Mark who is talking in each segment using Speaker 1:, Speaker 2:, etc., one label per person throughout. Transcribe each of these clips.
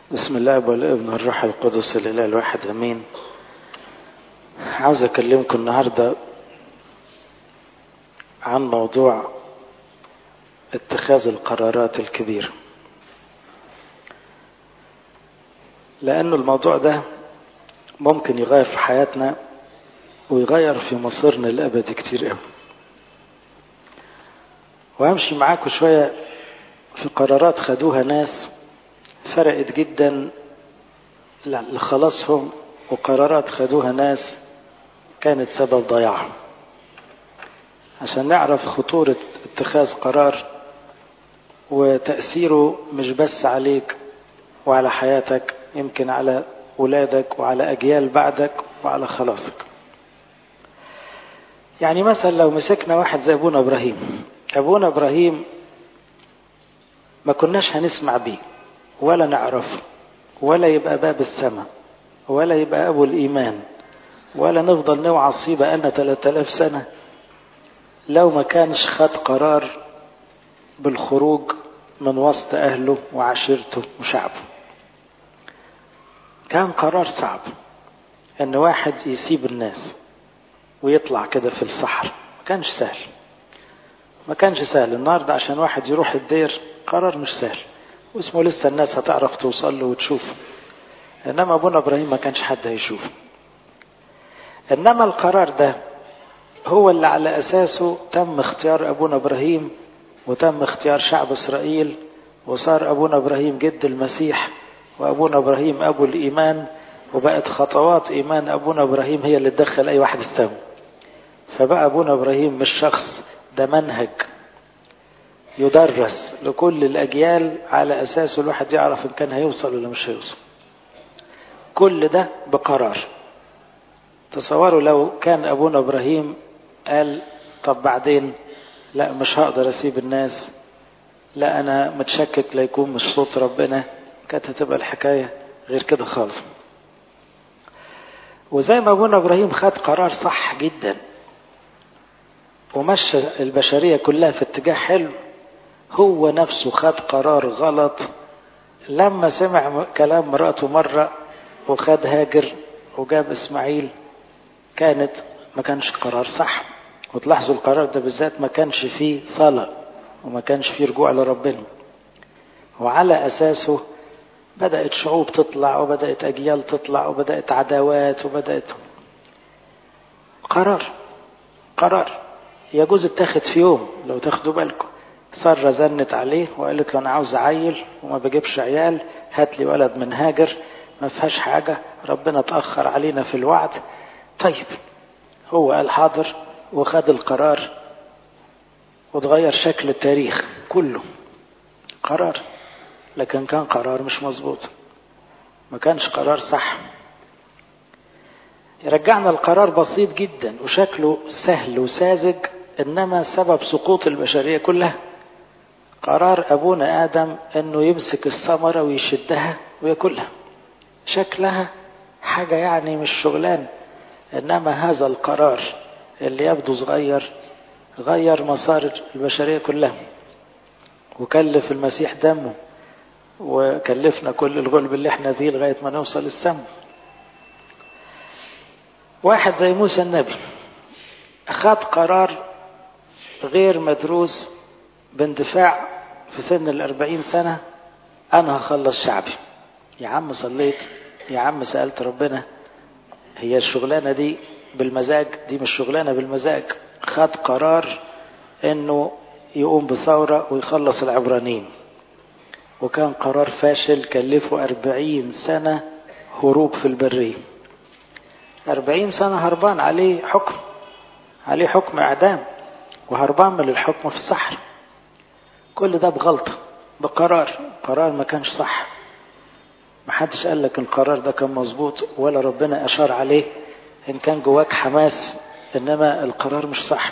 Speaker 1: بسم الله والابن والروح القدس الاله الواحد امين عاوز اكلمكم النهارده عن موضوع اتخاذ القرارات الكبيره لانه الموضوع ده ممكن يغير في حياتنا ويغير في مصيرنا الابدي كتير قوي وهمشي معاكم شويه في قرارات خدوها ناس فرقت جدا لخلاصهم وقرارات خدوها ناس كانت سبب ضياعهم عشان نعرف خطورة اتخاذ قرار وتأثيره مش بس عليك وعلى حياتك يمكن على ولادك وعلى أجيال بعدك وعلى خلاصك يعني مثلا لو مسكنا واحد زي أبونا إبراهيم أبونا إبراهيم ما كناش هنسمع بيه ولا نعرفه ولا يبقى باب السماء ولا يبقى أبو الإيمان ولا نفضل نوعظ فيه بقالنا 3000 سنة لو ما كانش خد قرار بالخروج من وسط أهله وعشيرته وشعبه كان قرار صعب ان واحد يسيب الناس ويطلع كده في الصحراء ما كانش سهل ما كانش سهل النهارده عشان واحد يروح الدير قرار مش سهل واسمه لسه الناس هتعرف توصل له وتشوفه انما ابونا ابراهيم ما كانش حد هيشوفه انما القرار ده هو اللي على اساسه تم اختيار ابونا ابراهيم وتم اختيار شعب اسرائيل وصار ابونا ابراهيم جد المسيح وابونا ابراهيم ابو الايمان وبقت خطوات ايمان ابونا ابراهيم هي اللي تدخل اي واحد السماء فبقى ابونا ابراهيم مش شخص ده منهج يدرس لكل الأجيال على أساسه الواحد يعرف إن كان هيوصل ولا مش هيوصل كل ده بقرار تصوروا لو كان أبونا إبراهيم قال طب بعدين لا مش هقدر أسيب الناس لا أنا متشكك لا يكون مش صوت ربنا كانت هتبقى الحكاية غير كده خالص وزي ما أبونا إبراهيم خد قرار صح جدا ومشى البشرية كلها في اتجاه حلو هو نفسه خد قرار غلط لما سمع كلام مراته مرة وخد هاجر وجاب إسماعيل كانت ما كانش قرار صح وتلاحظوا القرار ده بالذات ما كانش فيه صلاة وما كانش فيه رجوع لربنا وعلى أساسه بدأت شعوب تطلع وبدأت أجيال تطلع وبدأت عداوات وبدأت قرار قرار يجوز اتاخد في يوم لو تاخدوا بالكم سارة زنت عليه وقالت له أنا عاوز عيل وما بجيبش عيال هات لي ولد من هاجر ما فيهاش حاجة ربنا اتأخر علينا في الوعد طيب هو قال حاضر وخد القرار وتغير شكل التاريخ كله قرار لكن كان قرار مش مظبوط ما كانش قرار صح يرجعنا القرار بسيط جدا وشكله سهل وساذج انما سبب سقوط البشريه كلها قرار ابونا ادم انه يمسك الثمره ويشدها وياكلها شكلها حاجه يعني مش شغلان انما هذا القرار اللي يبدو صغير غير مسار البشريه كلها وكلف المسيح دمه وكلفنا كل الغلب اللي احنا فيه لغايه ما نوصل السماء واحد زي موسى النبي أخذ قرار غير مدروس باندفاع في سن الأربعين سنة أنا هخلص شعبي يا عم صليت يا عم سألت ربنا هي الشغلانة دي بالمزاج دي مش شغلانة بالمزاج خد قرار انه يقوم بثورة ويخلص العبرانيين وكان قرار فاشل كلفه أربعين سنة هروب في البرية أربعين سنة هربان عليه حكم عليه حكم إعدام وهربان من الحكم في الصحراء كل ده بغلطة بقرار قرار ما كانش صح محدش قال لك القرار ده كان مظبوط ولا ربنا أشار عليه إن كان جواك حماس إنما القرار مش صح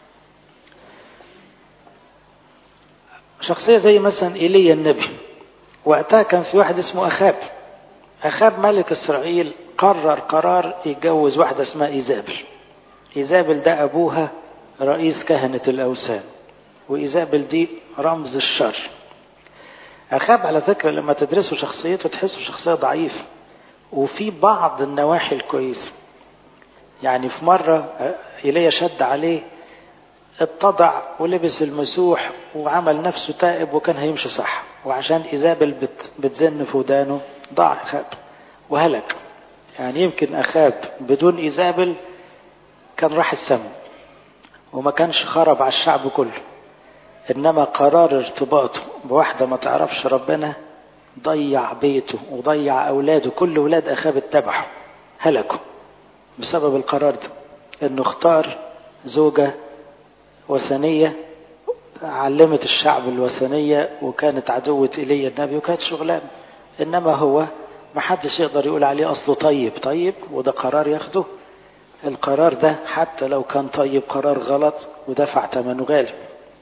Speaker 1: شخصية زي مثلا إيليا النبي وقتها كان في واحد اسمه أخاب أخاب ملك إسرائيل قرر قرار يتجوز واحدة اسمها إيزابل إيزابل ده أبوها رئيس كهنة الأوثان وإيزابل دي رمز الشر أخاب على فكرة لما تدرسوا شخصيته تحسوا شخصية ضعيفة وفي بعض النواحي الكويسة يعني في مرة إيليا شد عليه اتضع ولبس المسوح وعمل نفسه تائب وكان هيمشي صح وعشان إيزابل بت بتزن في ودانه ضاع أخاب وهلك يعني يمكن أخاب بدون إيزابل كان راح السم وما كانش خرب على الشعب كله إنما قرار ارتباطه بواحدة ما تعرفش ربنا ضيع بيته وضيع أولاده كل ولاد أخاب اتبعوا هلكوا بسبب القرار ده إنه اختار زوجة وثنية علمت الشعب الوثنية وكانت عدوة إلي النبي وكانت شغلانة إنما هو ما حدش يقدر يقول عليه أصله طيب طيب وده قرار ياخده القرار ده حتى لو كان طيب قرار غلط ودفع ثمنه غالي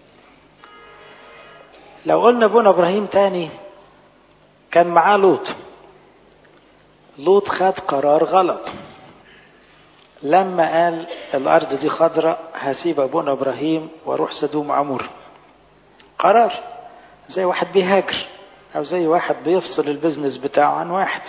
Speaker 1: لو قلنا ابونا ابراهيم تاني كان معاه لوط لوط خد قرار غلط لما قال الارض دي خضراء هسيب ابونا ابراهيم واروح سدوم عمور قرار زي واحد بيهاجر او زي واحد بيفصل البزنس بتاعه عن واحد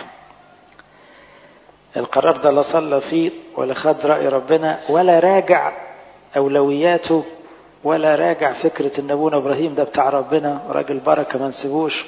Speaker 1: القرار ده لا صلى فيه ولا خد رأي ربنا ولا راجع أولوياته ولا راجع فكرة إن أبونا إبراهيم ده بتاع ربنا راجل بركة ما نسيبوش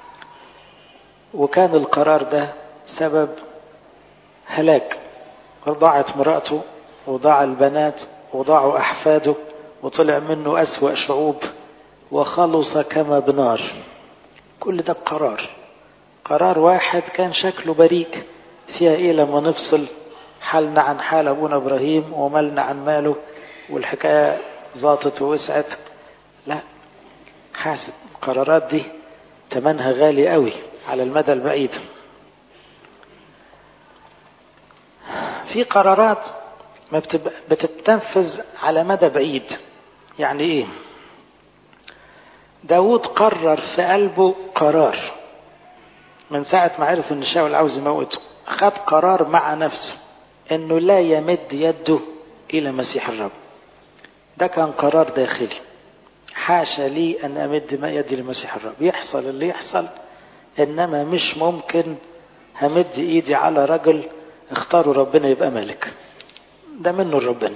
Speaker 1: وكان القرار ده سبب هلاك ضاعت مرأته وضاع البنات وضاعوا أحفاده وطلع منه أسوأ شعوب وخلص كما بنار كل ده بقرار قرار واحد كان شكله بريء فيها ايه لما نفصل حالنا عن حال ابونا ابراهيم ومالنا عن ماله والحكايه ظاطت ووسعت لا حاسب القرارات دي تمنها غالي قوي على المدى البعيد في قرارات ما بتتنفذ على مدى بعيد يعني ايه داود قرر في قلبه قرار من ساعة ما عرف ان شاول عاوز يموته خد قرار مع نفسه انه لا يمد يده الى مسيح الرب ده كان قرار داخلي حاشا لي ان امد ما يدي لمسيح الرب يحصل اللي يحصل انما مش ممكن همد ايدي على رجل اختاروا ربنا يبقى ملك ده منه ربنا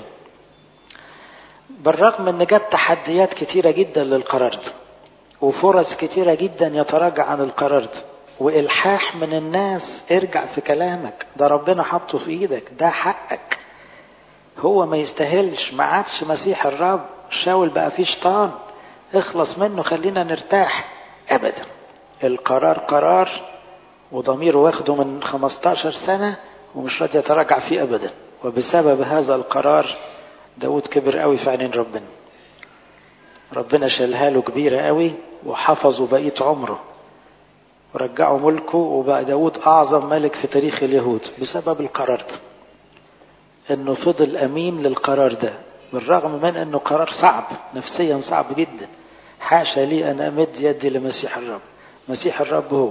Speaker 1: بالرغم ان جت تحديات كتيرة جدا للقرار ده وفرص كتيرة جدا يتراجع عن القرار ده والحاح من الناس ارجع في كلامك ده ربنا حطه في ايدك ده حقك هو ما يستاهلش ما عادش مسيح الرب شاول بقى فيه شيطان اخلص منه خلينا نرتاح ابدا القرار قرار وضميره واخده من 15 سنة ومش راضي يتراجع فيه ابدا وبسبب هذا القرار داود كبر قوي في عينين ربنا ربنا شالها له كبيرة قوي وحفظه بقية عمره ورجعوا ملكه وبقى داود أعظم ملك في تاريخ اليهود بسبب القرار ده انه فضل امين للقرار ده بالرغم من انه قرار صعب نفسيا صعب جدا حاشا لي ان امد يدي لمسيح الرب مسيح الرب هو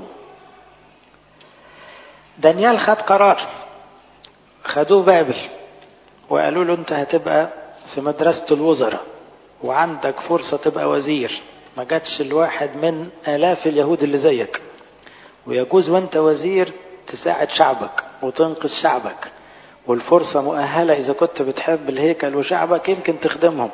Speaker 1: دانيال خد قرار خدوه بابل وقالوا له انت هتبقى في مدرسة الوزراء وعندك فرصة تبقى وزير ما جاتش الواحد من آلاف اليهود اللي زيك ويجوز وانت وزير تساعد شعبك وتنقذ شعبك والفرصة مؤهلة إذا كنت بتحب الهيكل وشعبك يمكن تخدمهم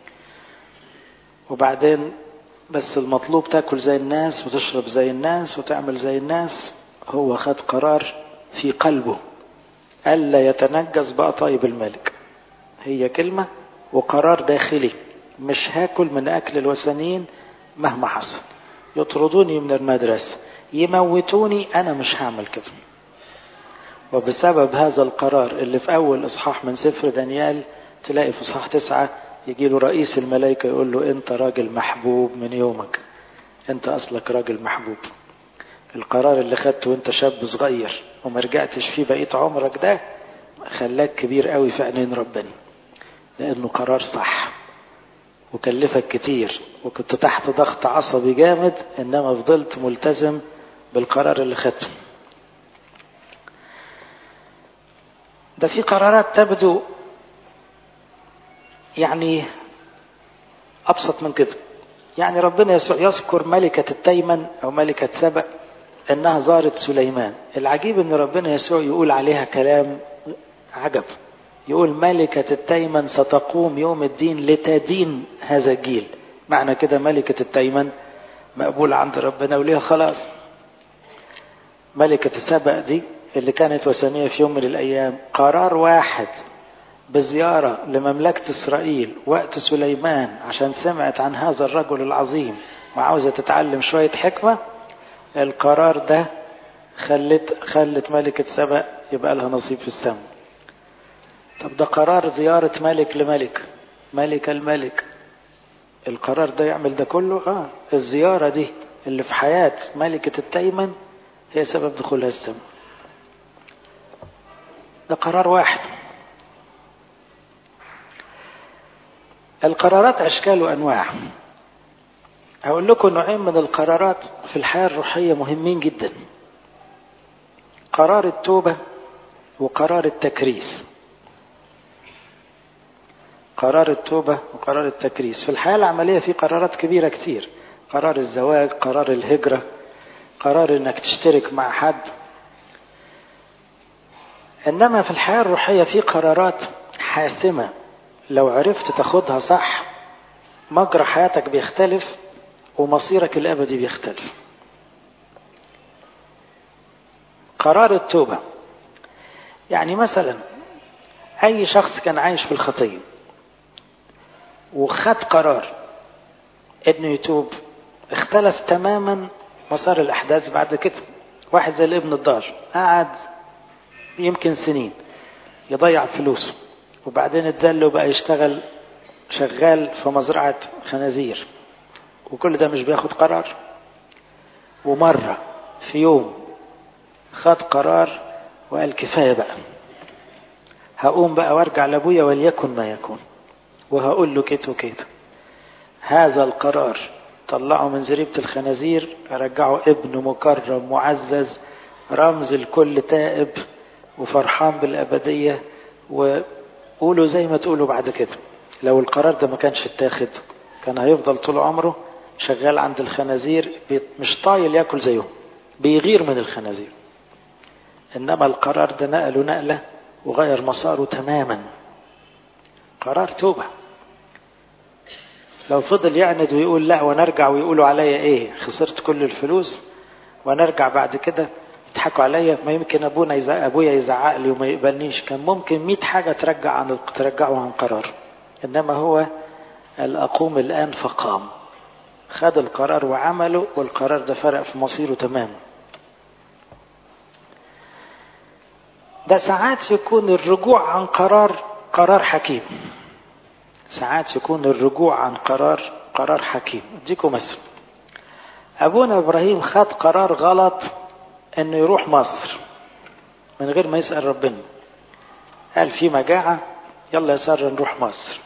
Speaker 1: وبعدين بس المطلوب تاكل زي الناس وتشرب زي الناس وتعمل زي الناس هو خد قرار في قلبه ألا يتنجس بقى طيب الملك هي كلمة وقرار داخلي مش هاكل من أكل الوثنيين مهما حصل يطردوني من المدرسة يموتوني أنا مش هعمل كده وبسبب هذا القرار اللي في أول إصحاح من سفر دانيال تلاقي في إصحاح تسعة يجي له رئيس الملائكة يقول له أنت راجل محبوب من يومك أنت أصلك راجل محبوب القرار اللي خدته وانت شاب صغير وما رجعتش فيه بقيت عمرك ده خلاك كبير قوي في عينين ربنا لانه قرار صح وكلفك كتير وكنت تحت ضغط عصبي جامد انما فضلت ملتزم بالقرار اللي خدته ده في قرارات تبدو يعني ابسط من كده يعني ربنا يسوع يذكر ملكة التيمن أو ملكة سبأ إنها زارت سليمان العجيب إن ربنا يسوع يقول عليها كلام عجب يقول ملكة التيمن ستقوم يوم الدين لتدين هذا الجيل معنى كده ملكة التيمن مقبولة عند ربنا وليها خلاص ملكة السبأ دي اللي كانت وثنية في يوم من الأيام قرار واحد بزيارة لمملكة إسرائيل وقت سليمان عشان سمعت عن هذا الرجل العظيم وعاوزة تتعلم شوية حكمة القرار ده خلت خلت ملكة سبأ يبقى لها نصيب في السماء طب ده قرار زيارة ملك لملك ملك الملك القرار ده يعمل ده كله اه الزيارة دي اللي في حياة ملكة التيمن هي سبب دخولها السماء ده قرار واحد القرارات أشكال وأنواع هقول لكم نوعين من القرارات في الحياة الروحية مهمين جدا قرار التوبة وقرار التكريس قرار التوبة وقرار التكريس في الحياة العملية في قرارات كبيرة كتير قرار الزواج قرار الهجرة قرار انك تشترك مع حد انما في الحياة الروحية في قرارات حاسمة لو عرفت تاخدها صح مجرى حياتك بيختلف ومصيرك الابدي بيختلف قرار التوبة يعني مثلا اي شخص كان عايش في الخطيه وخد قرار انه يتوب اختلف تماما مسار الاحداث بعد كده واحد زي الابن الضار قعد يمكن سنين يضيع فلوسه وبعدين اتذل وبقى يشتغل شغال في مزرعة خنازير وكل ده مش بياخد قرار ومرة في يوم خد قرار وقال كفاية بقى هقوم بقى وارجع لابويا وليكن ما يكون وهقول له كده وكده هذا القرار طلعه من زريبة الخنازير رجعه ابن مكرم معزز رمز الكل تائب وفرحان بالأبدية وقولوا زي ما تقولوا بعد كده لو القرار ده ما كانش اتاخد كان هيفضل طول عمره شغال عند الخنازير مش طايل ياكل زيهم بيغير من الخنازير انما القرار ده نقله نقله وغير مساره تماما قرار توبة لو فضل يعند ويقول لا ونرجع ويقولوا عليا ايه خسرت كل الفلوس ونرجع بعد كده يضحكوا عليا ما يمكن ابونا يزعق ابويا يزعق لي وما يقبلنيش كان ممكن 100 حاجه ترجع عن ترجعه عن قرار انما هو اقوم الان فقام خد القرار وعمله والقرار ده فرق في مصيره تماما ده ساعات يكون الرجوع عن قرار قرار حكيم ساعات يكون الرجوع عن قرار قرار حكيم اديكم مثل ابونا ابراهيم خد قرار غلط انه يروح مصر من غير ما يسال ربنا قال في مجاعه يلا يا ساره نروح مصر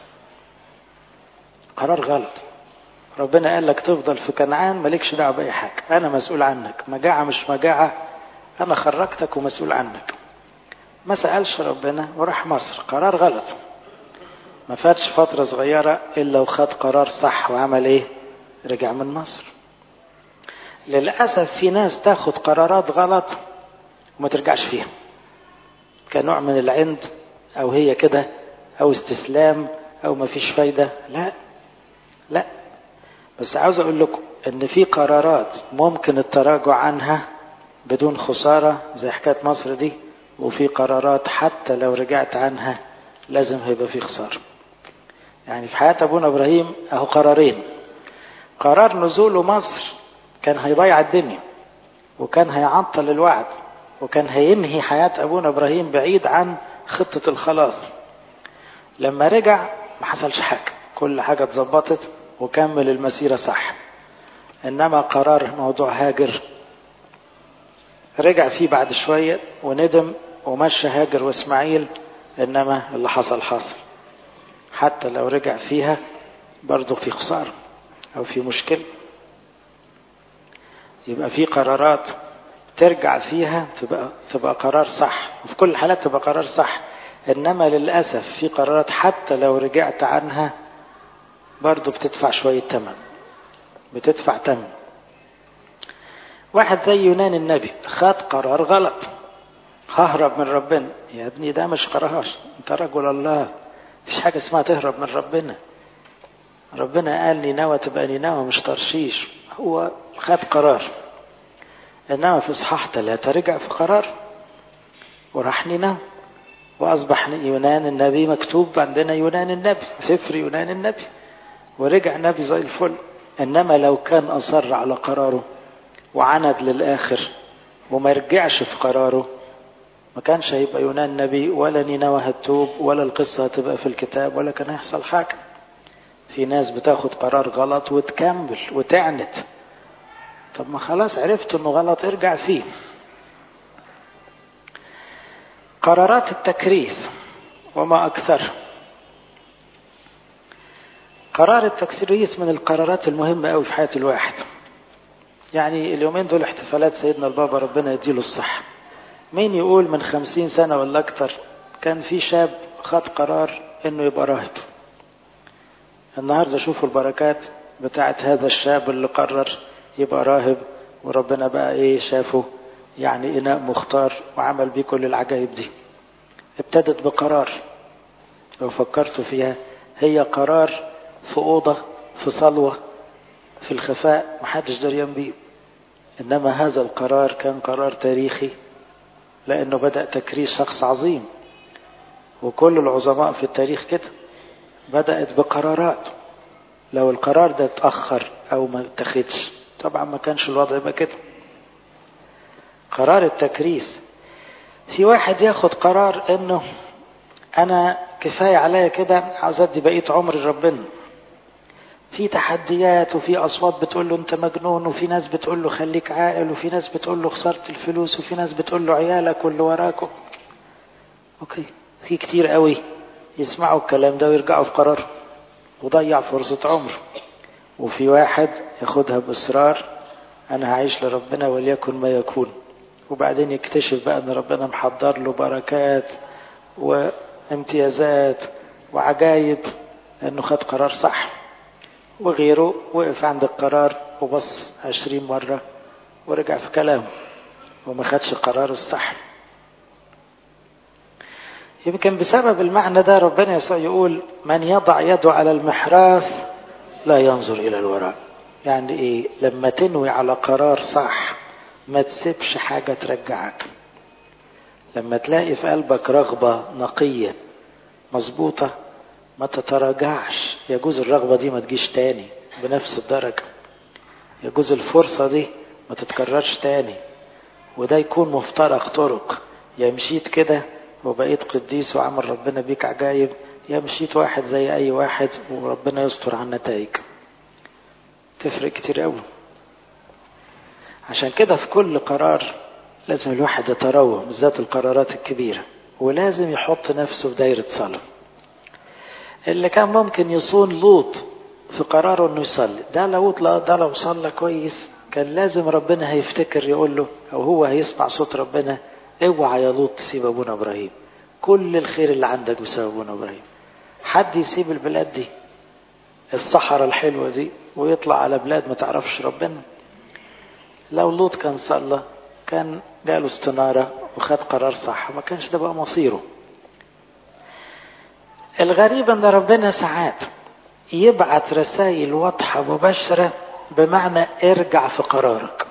Speaker 1: قرار غلط ربنا قال لك تفضل في كنعان مالكش دعوه باي حاجه انا مسؤول عنك مجاعه مش مجاعه انا خرجتك ومسؤول عنك ما سألش ربنا وراح مصر قرار غلط ما فاتش فترة صغيرة إلا وخد قرار صح وعمل إيه رجع من مصر للأسف في ناس تاخد قرارات غلط وما ترجعش فيها كنوع من العند أو هي كده أو استسلام أو ما فيش فايدة لا لا بس عاوز أقول لكم إن في قرارات ممكن التراجع عنها بدون خسارة زي حكاية مصر دي وفي قرارات حتى لو رجعت عنها لازم هيبقى في خسارة يعني في حياة أبونا إبراهيم أهو قرارين قرار نزوله مصر كان هيضيع الدنيا وكان هيعطل الوعد وكان هينهي حياة أبونا إبراهيم بعيد عن خطة الخلاص لما رجع ما حصلش حاجة كل حاجة اتظبطت وكمل المسيرة صح إنما قرار موضوع هاجر رجع فيه بعد شوية وندم ومشى هاجر واسماعيل انما اللي حصل حصل حتى لو رجع فيها برضه في خسارة او في مشكلة يبقى في قرارات ترجع فيها تبقى تبقى قرار صح وفي كل الحالات تبقى قرار صح انما للاسف في قرارات حتى لو رجعت عنها برضه بتدفع شوية ثمن بتدفع تم واحد زي يونان النبي خد قرار غلط ههرب من ربنا يا ابني ده مش قرار انت رجل الله مفيش حاجة اسمها تهرب من ربنا ربنا قال نينوى تبقى نينوى مش ترشيش هو خد قرار انما في اصحاح ثلاثة رجع في قرار وراح نينوى واصبح يونان النبي مكتوب عندنا يونان النبي سفر يونان النبي ورجع نبي زي الفل انما لو كان اصر على قراره وعند للاخر وما رجعش في قراره ما كانش هيبقى يونان نبي ولا نينوى هتوب ولا القصة هتبقى في الكتاب ولا كان هيحصل حاجة في ناس بتاخد قرار غلط وتكمل وتعنت طب ما خلاص عرفت انه غلط ارجع فيه قرارات التكريس وما أكثر قرار التكريس من القرارات المهمة أوي في حياة الواحد يعني اليومين دول احتفالات سيدنا البابا ربنا يديله الصحة مين يقول من خمسين سنة ولا أكتر كان في شاب خد قرار إنه يبقى راهب النهاردة شوفوا البركات بتاعت هذا الشاب اللي قرر يبقى راهب وربنا بقى إيه شافه يعني إناء مختار وعمل بيه كل العجائب دي ابتدت بقرار لو فكرتوا فيها هي قرار في أوضة في صلوة في الخفاء محدش دريان بيه إنما هذا القرار كان قرار تاريخي لأنه بدأ تكريس شخص عظيم وكل العظماء في التاريخ كده بدأت بقرارات لو القرار ده اتأخر أو ما اتخذش طبعا ما كانش الوضع يبقى كده قرار التكريس في واحد ياخد قرار انه انا كفاية عليا كده عاوز ادي بقية عمري ربنا في تحديات وفي اصوات بتقول له انت مجنون وفي ناس بتقول له خليك عاقل وفي ناس بتقول له خسرت الفلوس وفي ناس بتقول له عيالك واللي وراكم اوكي في كتير قوي يسمعوا الكلام ده ويرجعوا في قرار وضيع فرصة عمره وفي واحد ياخدها بإصرار أنا هعيش لربنا وليكن ما يكون وبعدين يكتشف بقى ان ربنا محضر له بركات وامتيازات وعجايب لانه خد قرار صح وغيره وقف عند القرار وبص عشرين مرة ورجع في كلامه وما خدش القرار الصح يمكن بسبب المعنى ده ربنا يسوع يقول من يضع يده على المحراث لا ينظر إلى الوراء يعني إيه لما تنوي على قرار صح ما تسيبش حاجة ترجعك لما تلاقي في قلبك رغبة نقية مظبوطة ما تتراجعش يجوز الرغبة دي ما تجيش تاني بنفس الدرجة يجوز الفرصة دي ما تتكررش تاني وده يكون مفترق طرق يا مشيت كده وبقيت قديس وعمل ربنا بيك عجايب يا مشيت واحد زي اي واحد وربنا يستر على النتائج تفرق كتير قوي عشان كده في كل قرار لازم الواحد يتروى بالذات القرارات الكبيرة ولازم يحط نفسه في دايرة صلاة اللي كان ممكن يصون لوط في قراره انه يصلي ده لو ده لو صلى كويس كان لازم ربنا هيفتكر يقول له او هو هيسمع صوت ربنا اوعى يا لوط تسيب ابونا ابراهيم كل الخير اللي عندك بسبب ابونا ابراهيم حد يسيب البلاد دي الصحراء الحلوة دي ويطلع على بلاد ما تعرفش ربنا لو لوط كان صلى كان جاله استنارة وخد قرار صح ما كانش ده بقى مصيره الغريب ان ربنا ساعات يبعت رسائل واضحة مباشرة بمعنى ارجع في قرارك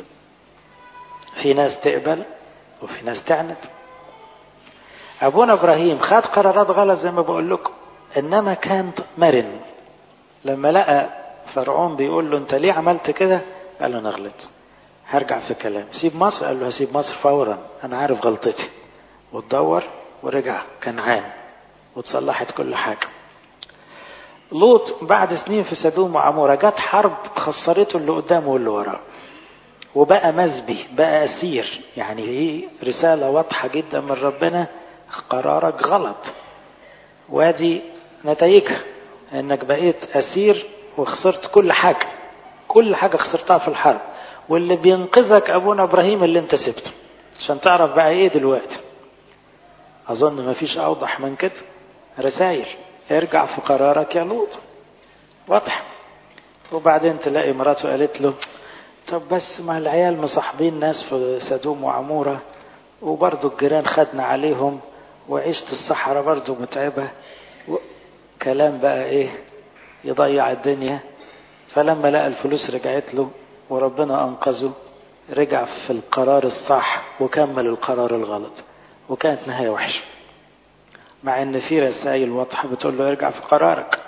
Speaker 1: في ناس تقبل وفي ناس تعند ابونا ابراهيم خد قرارات غلط زي ما بقول لكم انما كان مرن لما لقى فرعون بيقول له انت ليه عملت كده قال له انا غلطت هرجع في كلام سيب مصر قال له هسيب مصر فورا انا عارف غلطتي وتدور ورجع كنعان وتصلحت كل حاجة لوط بعد سنين في سدوم وعمورة جت حرب خسرته اللي قدامه واللي وراه وبقى مزبي بقى أسير يعني ايه رسالة واضحة جدا من ربنا قرارك غلط وادي نتائجها انك بقيت أسير وخسرت كل حاجة كل حاجة خسرتها في الحرب واللي بينقذك أبونا إبراهيم اللي أنت سبته عشان تعرف بقى إيه دلوقتي أظن ما فيش أوضح من كده رسائل ارجع في قرارك يا لوط واضح وبعدين تلاقي مراته قالت له طب بس ما العيال مصاحبين ناس في سدوم وعمورة وبرضه الجيران خدنا عليهم وعيشة الصحراء برضه متعبة كلام بقى ايه يضيع الدنيا فلما لقى الفلوس رجعت له وربنا انقذه رجع في القرار الصح وكمل القرار الغلط وكانت نهاية وحشة مع ان في رسائل واضحة بتقول له ارجع في قرارك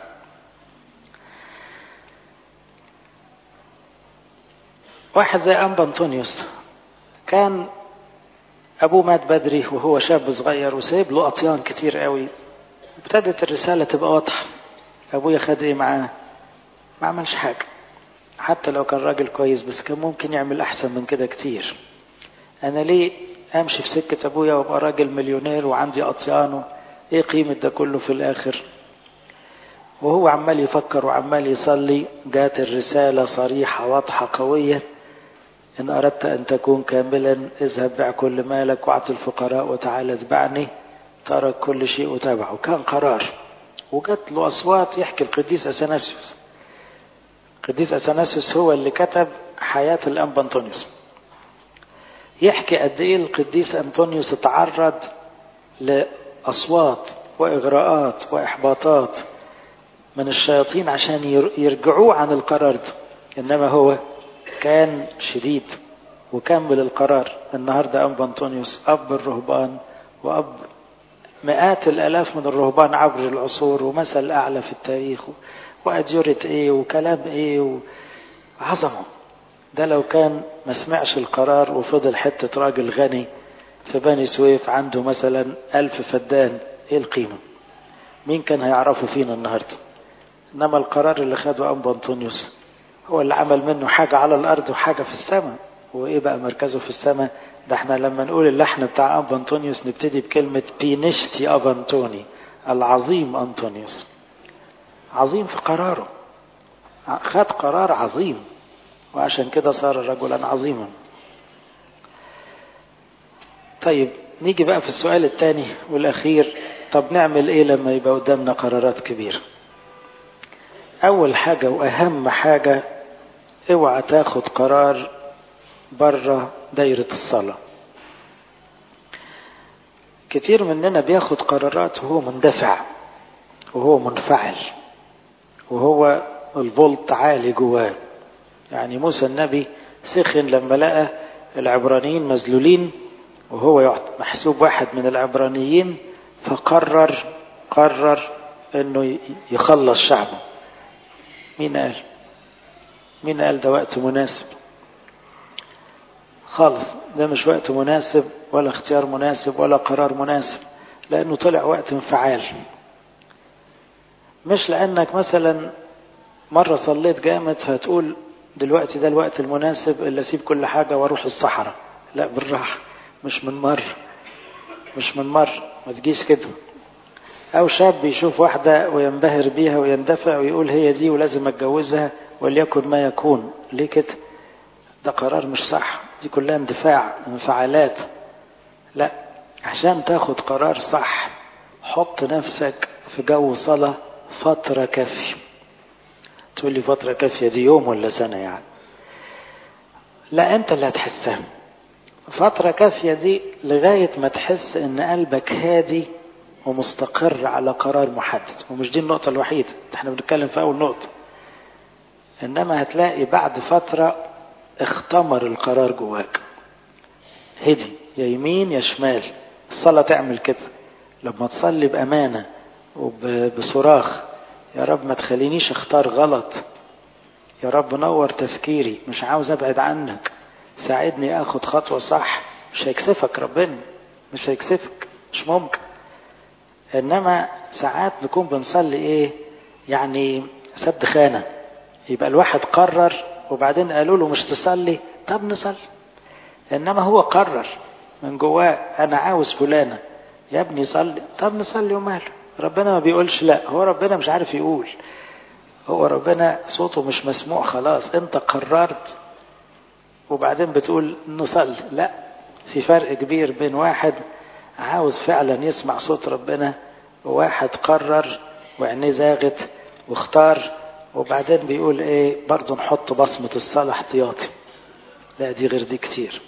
Speaker 1: واحد زي أنبا أنطونيوس كان أبوه مات بدري وهو شاب صغير وسايب له أطيان كتير قوي ابتدت الرسالة تبقى واضحة أبويا خد إيه معاه ما عملش حاجة حتى لو كان راجل كويس بس كان ممكن يعمل أحسن من كده كتير أنا ليه أمشي في سكة أبويا وأبقى راجل مليونير وعندي أطيان إيه قيمة ده كله في الآخر وهو عمال يفكر وعمال يصلي جات الرسالة صريحة واضحة قوية إن أردت أن تكون كاملا اذهب بع كل مالك واعط الفقراء وتعال اتبعني ترك كل شيء وتابعه كان قرار وجات له أصوات يحكي القديس أثناسيوس القديس أثناسيوس هو اللي كتب حياة الأنبا أنطونيوس يحكي قد إيه القديس أنطونيوس اتعرض لأصوات وإغراءات وإحباطات من الشياطين عشان يرجعوه عن القرار ده إنما هو كان شديد وكمل القرار النهاردة أنبا أنطونيوس أب الرهبان وأب مئات الآلاف من الرهبان عبر العصور ومثل أعلى في التاريخ وأديرة إيه وكلام إيه وعظمه ده لو كان ما سمعش القرار وفضل حتة راجل غني في بني سويف عنده مثلا ألف فدان إيه القيمة مين كان هيعرفه فينا النهاردة إنما القرار اللي خده أنبا أنطونيوس هو اللي عمل منه حاجة على الأرض وحاجة في السماء وإيه بقى مركزه في السماء ده احنا لما نقول اللحن بتاع أبا أنطونيوس نبتدي بكلمة بينشتي أبا أنطوني العظيم أنطونيوس عظيم في قراره خد قرار عظيم وعشان كده صار رجلا عظيما طيب نيجي بقى في السؤال الثاني والأخير طب نعمل إيه لما يبقى قدامنا قرارات كبيرة أول حاجة وأهم حاجة اوعى تاخد قرار بره دايرة الصلاة كتير مننا بياخد قرارات وهو مندفع وهو منفعل وهو الفولت عالي جواه يعني موسى النبي سخن لما لقى العبرانيين مذلولين وهو محسوب واحد من العبرانيين فقرر قرر انه يخلص شعبه مين قال مين قال ده وقت مناسب خالص ده مش وقت مناسب ولا اختيار مناسب ولا قرار مناسب لانه طلع وقت انفعال مش لانك مثلا مرة صليت جامد فهتقول دلوقتي ده الوقت المناسب اللي اسيب كل حاجة واروح الصحراء لا بالراحة مش من مرة مش من مرة ما تجيش كده أو شاب يشوف واحدة وينبهر بيها ويندفع ويقول هي دي ولازم أتجوزها وليكن ما يكون ليه كده؟ ده قرار مش صح دي كلها اندفاع انفعالات لا عشان تاخد قرار صح حط نفسك في جو صلاة فترة كافية تقول لي فترة كافية دي يوم ولا سنة يعني لا أنت اللي هتحسها فترة كافية دي لغاية ما تحس إن قلبك هادي ومستقر على قرار محدد ومش دي النقطة الوحيدة احنا بنتكلم في أول نقطة إنما هتلاقي بعد فترة اختمر القرار جواك هدي يا يمين يا شمال الصلاة تعمل كده لما تصلي بأمانة وبصراخ يا رب ما تخلينيش اختار غلط يا رب نور تفكيري مش عاوز ابعد عنك ساعدني اخد خطوة صح مش هيكسفك ربنا مش هيكسفك مش ممكن انما ساعات نكون بنصلي ايه يعني سد خانة يبقى الواحد قرر وبعدين قالوا له مش تصلي طب نصلي انما هو قرر من جواه انا عاوز فلانة يا ابني صلي طب نصلي وماله ربنا ما بيقولش لا هو ربنا مش عارف يقول هو ربنا صوته مش مسموع خلاص انت قررت وبعدين بتقول نصلي لا في فرق كبير بين واحد عاوز فعلا يسمع صوت ربنا وواحد قرر وعينيه زاغت واختار وبعدين بيقول ايه برضه نحط بصمة الصلاة احتياطي لا دي غير دي كتير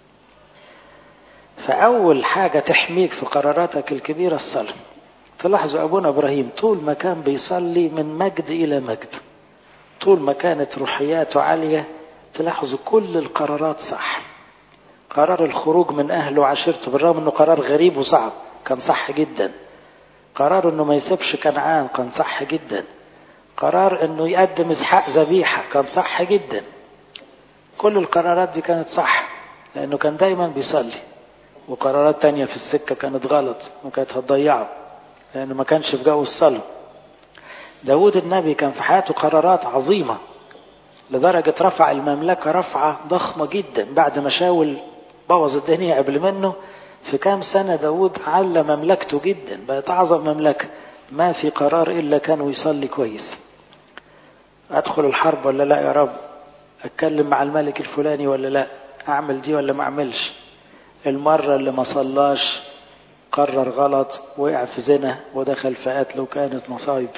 Speaker 1: فأول حاجة تحميك في قراراتك الكبيرة الصلاة تلاحظوا أبونا إبراهيم طول ما كان بيصلي من مجد إلى مجد طول ما كانت روحياته عالية تلاحظوا كل القرارات صح قرار الخروج من أهله وعشيرته بالرغم أنه قرار غريب وصعب كان صح جدا قرار أنه ما يسيبش كنعان كان صح جدا قرار أنه يقدم إسحاق ذبيحة كان صح جدا كل القرارات دي كانت صح لأنه كان دايما بيصلي وقرارات تانية في السكة كانت غلط وكانت هتضيعه لأنه ما كانش في جو الصلاة داود النبي كان في حياته قرارات عظيمة لدرجة رفع المملكة رفعة ضخمة جدا بعد ما شاول بوظ الدنيا قبل منه في كام سنة داود على مملكته جدا بقت أعظم مملكة ما في قرار إلا كان يصلي كويس أدخل الحرب ولا لا يا رب أتكلم مع الملك الفلاني ولا لا أعمل دي ولا ما أعملش المرة اللي ما صلاش قرر غلط وقع في زنا ودخل في قتل وكانت مصايب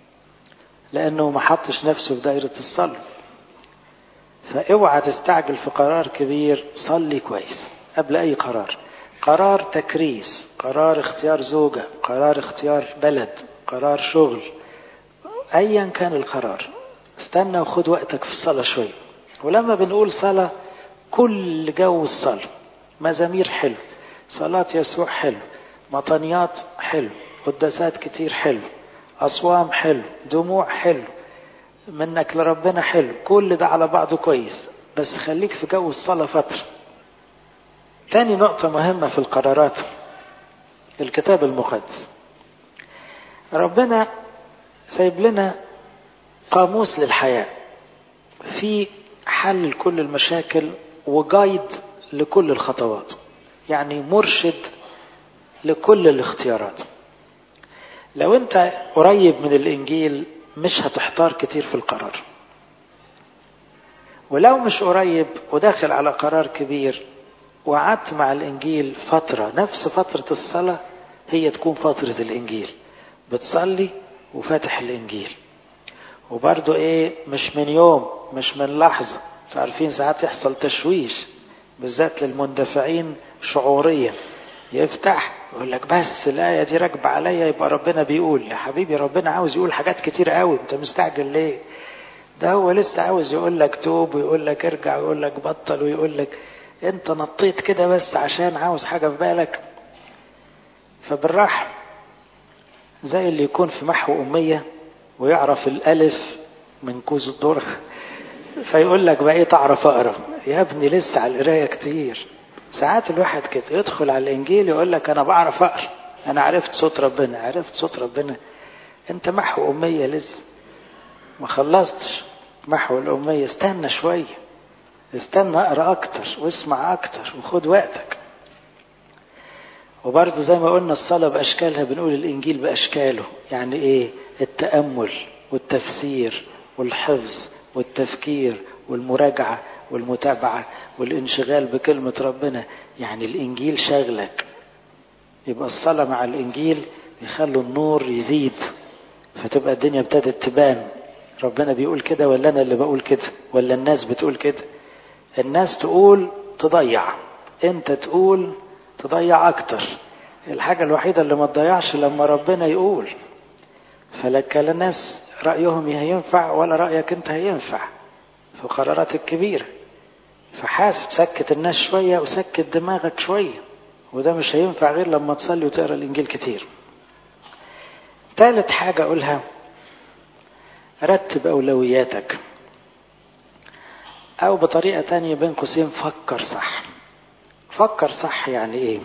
Speaker 1: لأنه ما حطش نفسه في دائرة الصلاة فاوعى تستعجل في قرار كبير صلي كويس قبل أي قرار قرار تكريس قرار اختيار زوجة قرار اختيار بلد قرار شغل أيا كان القرار استنى وخد وقتك في الصلاة شوية ولما بنقول صلاة كل جو الصلاة مزامير حلو صلاة يسوع حلو مطنيات حلو قداسات كتير حلو أصوام حلو دموع حلو منك لربنا حلو كل ده على بعضه كويس بس خليك في جو الصلاة فترة تاني نقطة مهمة في القرارات الكتاب المقدس ربنا سايب لنا قاموس للحياة في حل لكل المشاكل وجايد لكل الخطوات يعني مرشد لكل الاختيارات لو انت قريب من الانجيل مش هتحتار كتير في القرار ولو مش قريب وداخل على قرار كبير وقعدت مع الانجيل فتره نفس فتره الصلاه هي تكون فتره الانجيل بتصلي وفاتح الانجيل وبرضه ايه مش من يوم مش من لحظه عارفين ساعات يحصل تشويش بالذات للمندفعين شعوريا يفتح يقول لك بس الآية دي راكبة عليا يبقى ربنا بيقول يا حبيبي ربنا عاوز يقول حاجات كتير قوي انت مستعجل ليه ده هو لسه عاوز يقول لك توب ويقول لك ارجع ويقول لك بطل ويقول لك انت نطيت كده بس عشان عاوز حاجة في بالك فبالراحة زي اللي يكون في محو أمية ويعرف الألف من كوز الدور فيقول لك بقيت أعرف أقرأ يا ابني لسه على القراية كتير ساعات الواحد كده يدخل على الانجيل يقول لك انا بعرف اقرا انا عرفت صوت ربنا عرفت صوت ربنا انت محو اميه لسه ما خلصتش محو الاميه استنى شويه استنى اقرا اكتر واسمع اكتر وخد وقتك وبرضه زي ما قلنا الصلاة بأشكالها بنقول الإنجيل بأشكاله يعني إيه التأمل والتفسير والحفظ والتفكير والمراجعة والمتابعة والانشغال بكلمة ربنا يعني الإنجيل شغلك يبقى الصلاة مع الإنجيل يخلوا النور يزيد فتبقى الدنيا ابتدت تبان ربنا بيقول كده ولا أنا اللي بقول كده ولا الناس بتقول كده الناس تقول تضيع انت تقول تضيع اكتر الحاجة الوحيدة اللي ما تضيعش لما ربنا يقول فلك الناس رأيهم هينفع ولا رأيك انت هينفع في القرارات الكبيرة فحاسب سكت الناس شوية وسكت دماغك شوية وده مش هينفع غير لما تصلي وتقرا الإنجيل كتير ثالث حاجة أقولها رتب أولوياتك أو بطريقة تانية بين قوسين فكر صح فكر صح يعني إيه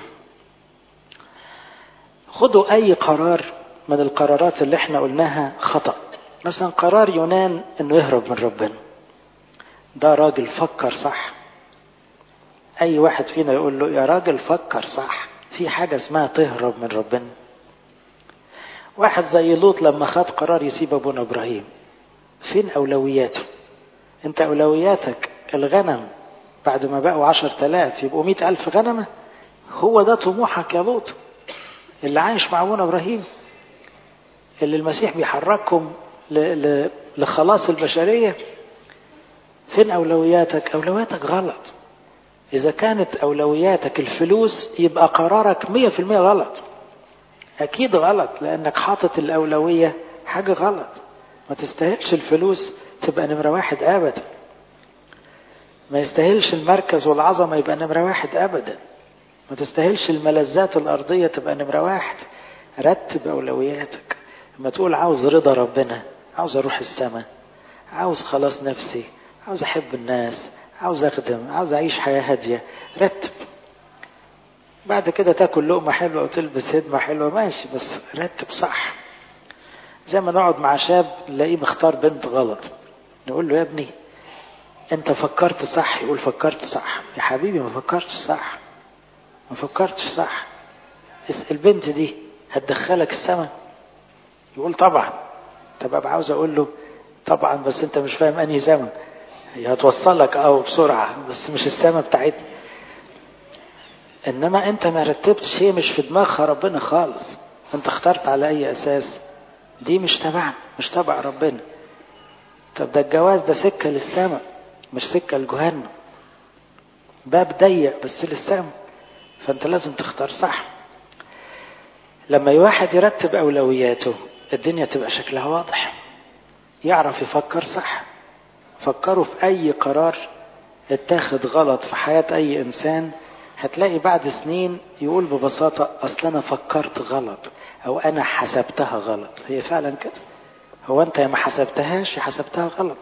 Speaker 1: خدوا أي قرار من القرارات اللي احنا قلناها خطأ مثلا قرار يونان انه يهرب من ربنا ده راجل فكر صح اي واحد فينا يقول له يا راجل فكر صح في حاجة اسمها تهرب من ربنا واحد زي لوط لما خد قرار يسيب ابونا ابراهيم فين اولوياته انت اولوياتك الغنم بعد ما بقوا عشر تلاف يبقوا مئة الف غنمة هو ده طموحك يا لوط اللي عايش مع ابونا ابراهيم اللي المسيح بيحرككم لخلاص البشرية فين أولوياتك أولوياتك غلط إذا كانت أولوياتك الفلوس يبقى قرارك مية في المية غلط أكيد غلط لأنك حاطط الأولوية حاجة غلط ما تستاهلش الفلوس تبقى نمرة واحد أبدا ما يستاهلش المركز والعظمة يبقى نمرة واحد أبدا ما تستاهلش الملذات الأرضية تبقى نمرة واحد رتب أولوياتك لما تقول عاوز رضا ربنا عاوز أروح السماء عاوز خلاص نفسي عاوز أحب الناس عاوز أخدم عاوز أعيش حياة هادية رتب بعد كده تاكل لقمة حلوة وتلبس هدمة حلوة ماشي بس رتب صح زي ما نقعد مع شاب نلاقيه مختار بنت غلط نقول له يا ابني انت فكرت صح يقول فكرت صح يا حبيبي ما فكرتش صح ما فكرتش صح البنت دي هتدخلك السماء يقول طبعا طب ابقى عاوز اقول له طبعا بس انت مش فاهم انهي زمن هي هتوصلك او بسرعه بس مش السماء بتاعتنا انما انت ما رتبتش هي مش في دماغها ربنا خالص انت اخترت على اي اساس دي مش تبعنا مش تبع ربنا طب ده الجواز ده سكه للسماء مش سكه لجهنم باب ضيق بس للسماء فانت لازم تختار صح لما الواحد يرتب اولوياته الدنيا تبقى شكلها واضح يعرف يفكر صح فكروا في اي قرار اتاخد غلط في حياة اي انسان هتلاقي بعد سنين يقول ببساطة اصل انا فكرت غلط او انا حسبتها غلط هي فعلا كده هو انت يا ما حسبتهاش يا حسبتها غلط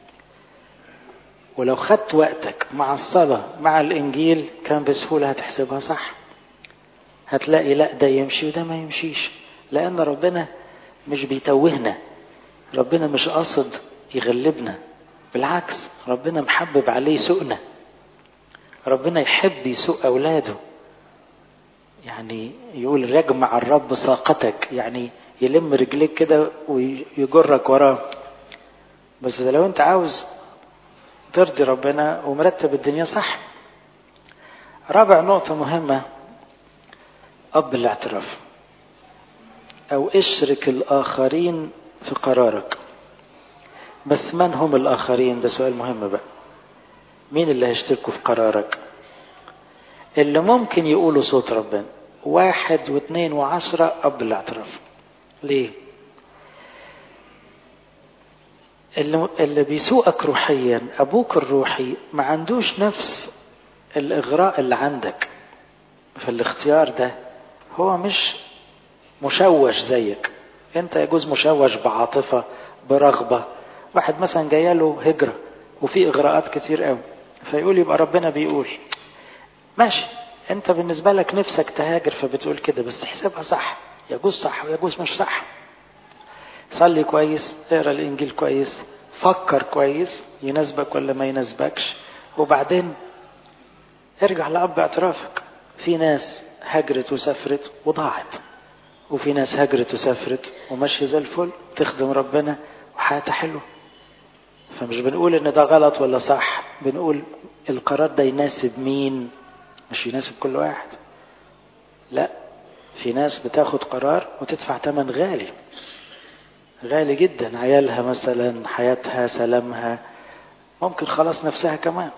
Speaker 1: ولو خدت وقتك مع الصلاة مع الانجيل كان بسهولة هتحسبها صح هتلاقي لا ده يمشي وده ما يمشيش لان ربنا مش بيتوهنا ربنا مش قاصد يغلبنا بالعكس ربنا محبب عليه سوقنا ربنا يحب يسوق اولاده يعني يقول رجمع الرب ساقتك يعني يلم رجليك كده ويجرك وراه بس لو انت عاوز ترضي ربنا ومرتب الدنيا صح رابع نقطة مهمة أب الاعتراف أو اشرك الآخرين في قرارك بس من هم الآخرين ده سؤال مهم بقى مين اللي هيشتركوا في قرارك اللي ممكن يقولوا صوت ربنا واحد واثنين وعشرة أب الاعتراف ليه اللي, اللي بيسوقك روحيا أبوك الروحي ما عندوش نفس الإغراء اللي عندك في الاختيار ده هو مش مشوش زيك انت يجوز مشوش بعاطفة برغبة واحد مثلا جايه له هجرة وفي إغراءات كتير قوي فيقول يبقى ربنا بيقول ماشي انت بالنسبة لك نفسك تهاجر فبتقول كده بس حسابها صح يجوز صح ويجوز مش صح صلي كويس اقرا الانجيل كويس فكر كويس يناسبك ولا ما يناسبكش وبعدين ارجع لأب اعترافك في ناس هجرت وسافرت وضاعت وفي ناس هجرت وسافرت وماشية زي الفل تخدم ربنا وحياتها حلوة فمش بنقول ان ده غلط ولا صح بنقول القرار ده يناسب مين مش يناسب كل واحد لا في ناس بتاخد قرار وتدفع ثمن غالي غالي جدا عيالها مثلا حياتها سلامها ممكن خلاص نفسها كمان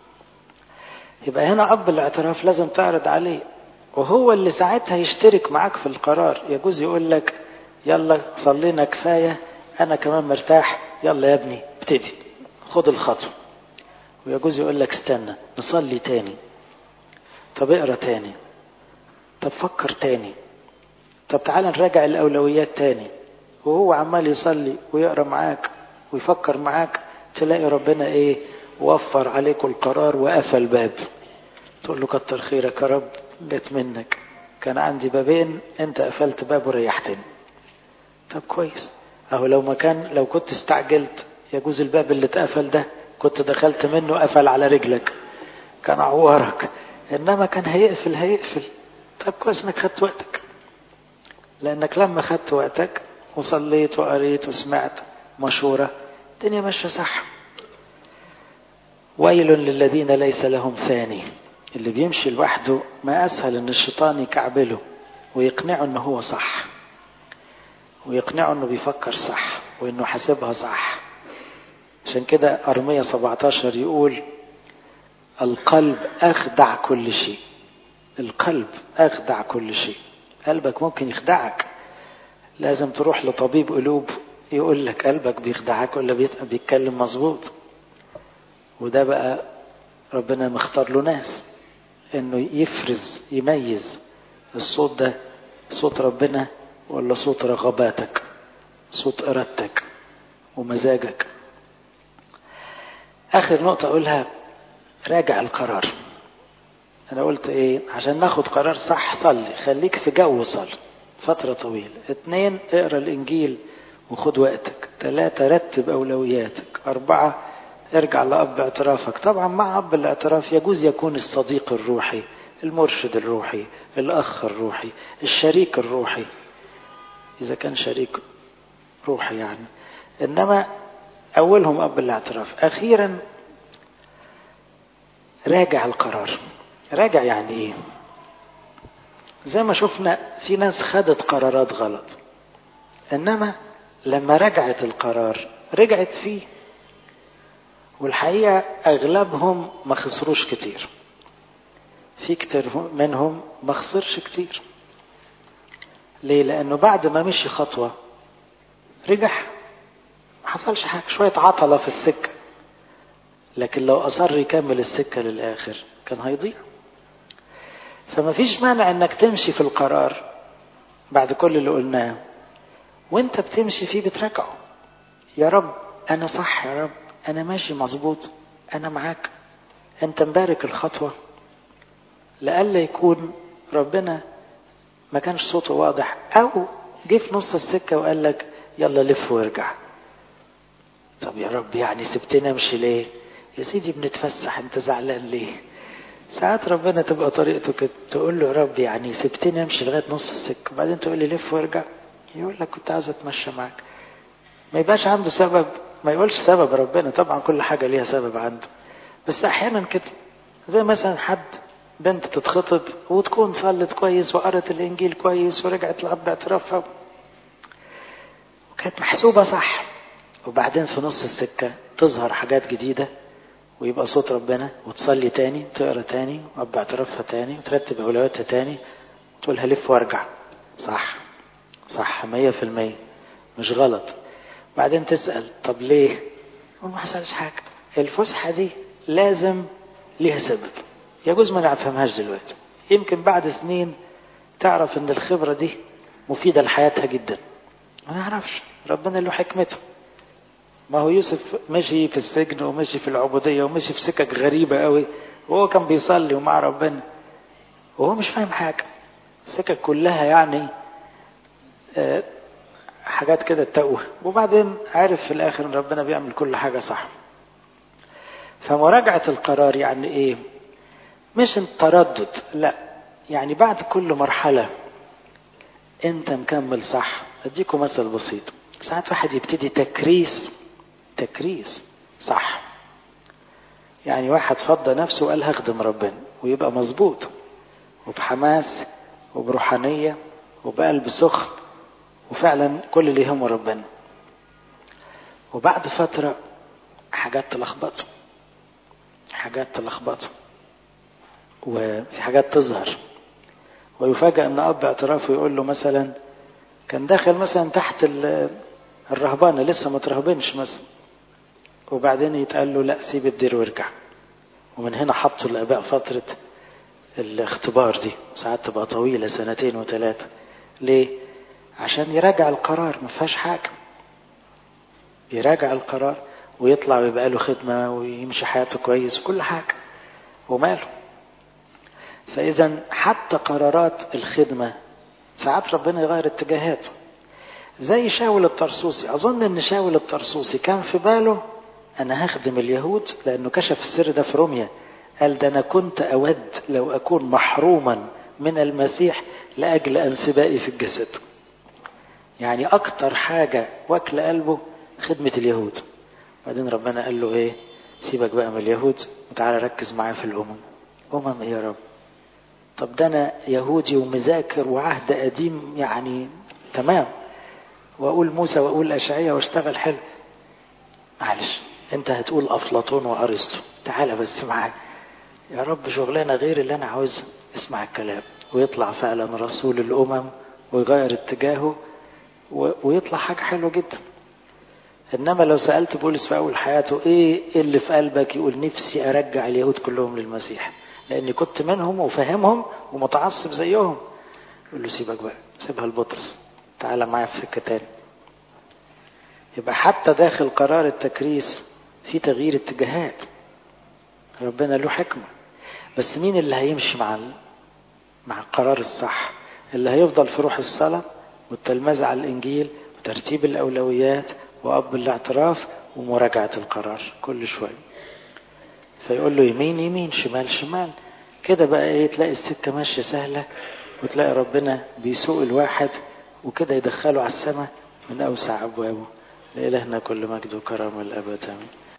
Speaker 1: يبقى هنا اب الاعتراف لازم تعرض عليه وهو اللي ساعتها يشترك معاك في القرار يجوز يقول لك يلا صلينا كفايه انا كمان مرتاح يلا يا ابني ابتدي خد الخطوه ويجوز يقول لك استنى نصلي تاني طب اقرا تاني طب فكر تاني طب تعال نراجع الاولويات تاني وهو عمال يصلي ويقرا معاك ويفكر معاك تلاقي ربنا ايه وفر عليكم القرار وقفل الباب تقول له كتر خيرك يا رب جت منك كان عندي بابين انت قفلت باب وريحتني طب كويس اهو لو ما كان لو كنت استعجلت يجوز الباب اللي اتقفل ده كنت دخلت منه قفل على رجلك كان عورك انما كان هيقفل هيقفل طب كويس انك خدت وقتك لانك لما خدت وقتك وصليت وقريت وسمعت مشورة الدنيا ماشية صح ويل للذين ليس لهم ثاني اللي بيمشي لوحده ما أسهل إن الشيطان يكعبله ويقنعه إنه هو صح ويقنعه إنه بيفكر صح وانه حاسبها صح عشان كده ارمية 17 يقول القلب اخدع كل شيء القلب اخدع كل شيء قلبك ممكن يخدعك لازم تروح لطبيب قلوب يقول لك قلبك بيخدعك ولا بيتكلم مظبوط وده بقى ربنا مختار له ناس انه يفرز يميز الصوت ده صوت ربنا ولا صوت رغباتك صوت ارادتك ومزاجك اخر نقطه اقولها راجع القرار انا قلت ايه عشان ناخد قرار صح صلي خليك في جو صلي فترة طويلة اتنين اقرا الانجيل وخد وقتك ثلاثة رتب اولوياتك اربعة ارجع لأب اعترافك طبعا مع أب الاعتراف يجوز يكون الصديق الروحي المرشد الروحي الأخ الروحي الشريك الروحي إذا كان شريك روحي يعني إنما أولهم أب الاعتراف أخيرا راجع القرار راجع يعني إيه زي ما شفنا في ناس خدت قرارات غلط إنما لما رجعت القرار رجعت فيه والحقيقة أغلبهم ما خسروش كتير في كتير منهم ما خسرش كتير ليه لأنه بعد ما مشي خطوة رجع ما حصلش حاجة شوية عطلة في السكة لكن لو أصر يكمل السكة للآخر كان هيضيع فما فيش مانع انك تمشي في القرار بعد كل اللي قلناه وانت بتمشي فيه بتراجعه يا رب انا صح يا رب انا ماشي مظبوط انا معاك انت مبارك الخطوة لألا يكون ربنا ما كانش صوته واضح او جه في نص السكة وقال لك يلا لف وارجع طب يا رب يعني سبتنا امشي ليه يا سيدي بنتفسح انت زعلان ليه ساعات ربنا تبقى طريقته كده تقول له يا رب يعني سبتني امشي لغايه نص السكه وبعدين تقول لي لف وارجع يقول لك كنت عايز اتمشى معاك ما يبقاش عنده سبب ما يقولش سبب ربنا طبعا كل حاجه ليها سبب عنده بس احيانا كده زي مثلا حد بنت تتخطب وتكون صلت كويس وقرت الانجيل كويس ورجعت لاب اعترافها وكانت محسوبه صح وبعدين في نص السكه تظهر حاجات جديده ويبقى صوت ربنا وتصلي تاني تقرا تاني وابقى اعترافها تاني وترتب اولوياتها تاني تقول هلف وارجع صح صح مية في المية مش غلط بعدين تسأل طب ليه ما حصلش حاجة الفسحة دي لازم ليها سبب يجوز ما نفهمهاش دلوقتي يمكن بعد سنين تعرف ان الخبرة دي مفيدة لحياتها جدا ما نعرفش ربنا له حكمته ما هو يوسف مشي في السجن ومشي في العبودية ومشي في سكك غريبة قوي وهو كان بيصلي ومع ربنا وهو مش فاهم حاجة السكك كلها يعني آه حاجات كده تقوه وبعدين عارف في الآخر إن ربنا بيعمل كل حاجة صح فمراجعة القرار يعني إيه مش التردد لا يعني بعد كل مرحلة أنت مكمل صح أديكم مثل بسيط ساعات واحد يبتدي تكريس تكريس صح يعني واحد فضى نفسه وقال هخدم ربنا ويبقى مظبوط وبحماس وبروحانية وبقلب سخن وفعلا كل اللي يهمه ربنا وبعد فترة حاجات تلخبطه حاجات تلخبطه وفي حاجات تظهر ويفاجأ ان اب اعترافه يقول له مثلا كان داخل مثلا تحت الرهبانة لسه ما ترهبنش مثلا وبعدين يتقال له لا سيب الدير وارجع ومن هنا حطوا الآباء فترة الاختبار دي ساعات تبقى طويلة سنتين وثلاثة ليه؟ عشان يراجع القرار ما فيهاش حاجة يراجع القرار ويطلع ويبقى له خدمة ويمشي حياته كويس وكل حاجة وماله فإذا حتى قرارات الخدمة ساعات ربنا يغير اتجاهاته زي شاول الطرسوسي أظن أن شاول الطرسوسي كان في باله أنا هخدم اليهود لأنه كشف السر ده في روميا قال ده أنا كنت أود لو أكون محروما من المسيح لأجل انسبائي في الجسد يعني أكتر حاجة واكل قلبه خدمة اليهود بعدين ربنا قال له إيه سيبك بقى من اليهود وتعالى ركز معايا في الأمم أمم إيه يا رب طب ده أنا يهودي ومذاكر وعهد قديم يعني تمام واقول موسى واقول اشعياء واشتغل حلو معلش انت هتقول افلاطون وارسطو تعالى بس معايا يا رب شغلانه غير اللي انا عاوزها اسمع الكلام ويطلع فعلا رسول الامم ويغير اتجاهه ويطلع حاجه حلوه جدا انما لو سالت بولس في اول حياته ايه اللي في قلبك يقول نفسي ارجع اليهود كلهم للمسيح لاني كنت منهم وفاهمهم ومتعصب زيهم يقول له سيبك بقى سيبها لبطرس تعالى معايا في سكه تاني يبقى حتى داخل قرار التكريس في تغيير اتجاهات ربنا له حكمه بس مين اللي هيمشي مع مع القرار الصح اللي هيفضل في روح الصلاه والتلمذه على الانجيل وترتيب الاولويات وأب الاعتراف ومراجعة القرار كل شوية فيقول له يمين يمين شمال شمال كده بقى ايه تلاقي السكة ماشية سهلة وتلاقي ربنا بيسوق الواحد وكده يدخله على السماء من أوسع أبوابه لإلهنا كل مجد وكرم الأبد آمين